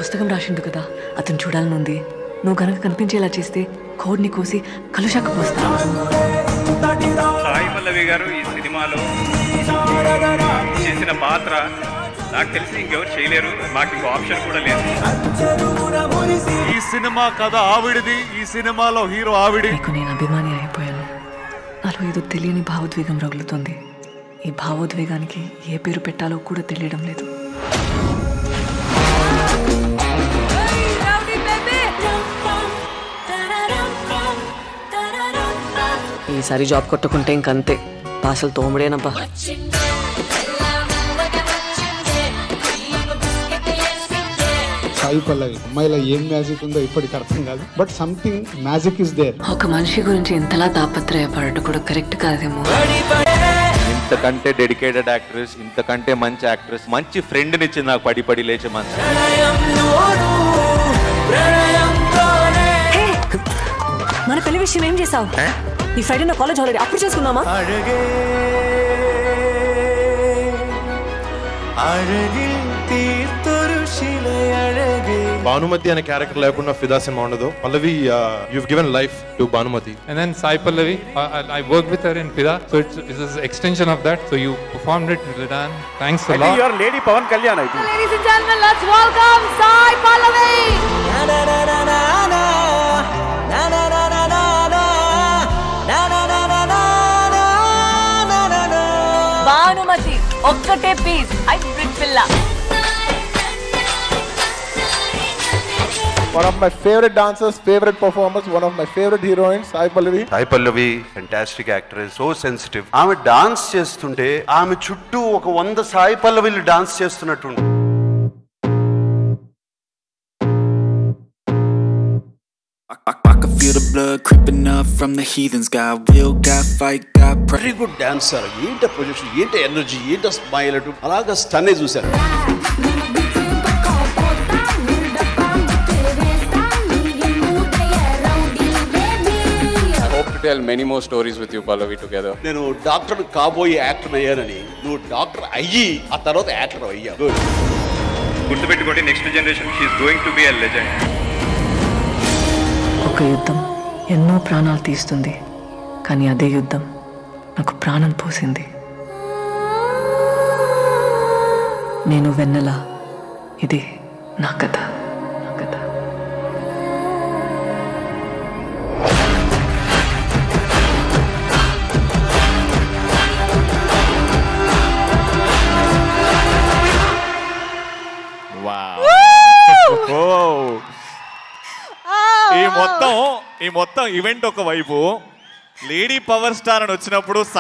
పుస్తకం రాసిండు కదా అతను చూడాలని ఉంది నువ్వు కనుక కనిపించేలా చేస్తే కోడ్ని కోసి కలుషాక పోస్తా సాయి పల్లవి గారు ఈ సినిమాలో చేసిన పాత్ర నాకు తెలిసి ఇంకెవరు చేయలేరు మాకు ఇంకో ఆప్షన్ కూడా లేదు ఈ సినిమా కథ ఆవిడిది ఈ సినిమాలో హీరో ఆవిడి నీకు నేను అభిమాని అయిపోయాను నాలో ఏదో తెలియని భావోద్వేగం రగులుతుంది ఈ భావోద్వేగానికి ఏ పేరు పెట్టాలో కూడా తెలియడం లేదు ఈసారి జాబ్ కొట్టుకుంటే ఇంకంతే పాసలు తోముడేనబ్బా సాయి పల్లవి అమ్మాయిలో ఏం మ్యాజిక్ ఉందో ఇప్పటికి అర్థం కాదు but something magic is there ఒక మనిషి గురించి ఇంతలా తాపత్రయపడటం కూడా కరెక్ట్ కాదేమో ఇంతకంటే డెడికేటెడ్ యాక్ట్రెస్ ఇంతకంటే మంచి యాక్ట్రెస్ మంచి ఫ్రెండ్ నిచ్చింది నాకు పడి పడి లేచే మంచి మన పెళ్లి విషయం ఏం చేసావు ఈ ఫ్రైడే నా కాలేజ్ హాలిడే అప్పుడు చేసుకుందామా అழகே అழగిల్ తీర్తొరు శిలై అழగే భానుమతి అనే క్యారెక్టర్ లేకుండా ఫిదా సినిమా ఉండదు Pallavi you've given life to Bhanumathi And then Sai Pallavi, I, I, I worked with her in Fida, so it's, it's an extension of that. So you performed it, Ridan. Thanks a lot. Your lady Pawan Kalyan అయితే Ladies and gentlemen, let's welcome Sai Pallavi. Bhanumathi ఒక్కటే piece hybrid పిల్ల one of my favorite dancers, favorite performers, one of my favorite heroines, Sai Pallavi. Sai Pallavi fantastic actress so sensitive ఆమె dance చేస్తుంటే ఆమె చుట్టూ ఒక వంద సాయి పల్లవిలు డాన్స్ చేస్తున్నట్టు I, I can feel the blood creeping up from the heathens. Got will, got fight, got pride. Very good dancer ఏంట position ఏంట ఎనర్జీ ఏంట స్మైల్ అటు అలాగా స్టన్నే చూశాను hope to tell many more stories with you, Pallavi, together. నేను doctor కాబోయే actor అయ్యానని నువ్వు డాక్టర్ అయ్యి ఆ తర్వాత యాక్టర్ అయ్యా గుడ్ గుర్తుపెట్టుకోండి next generation she's going to be a legend ఒక యుద్ధం ఎన్నో ప్రాణాలు తీస్తుంది కానీ అదే యుద్ధం నాకు ప్రాణం పోసింది నేను వెన్నెల ఇది నా కథ నా కథ ఈ మొత్తం ఈ మొత్తం ఈవెంట్ ఒక వైపు లేడీ పవర్ స్టార్ అని వచ్చినప్పుడు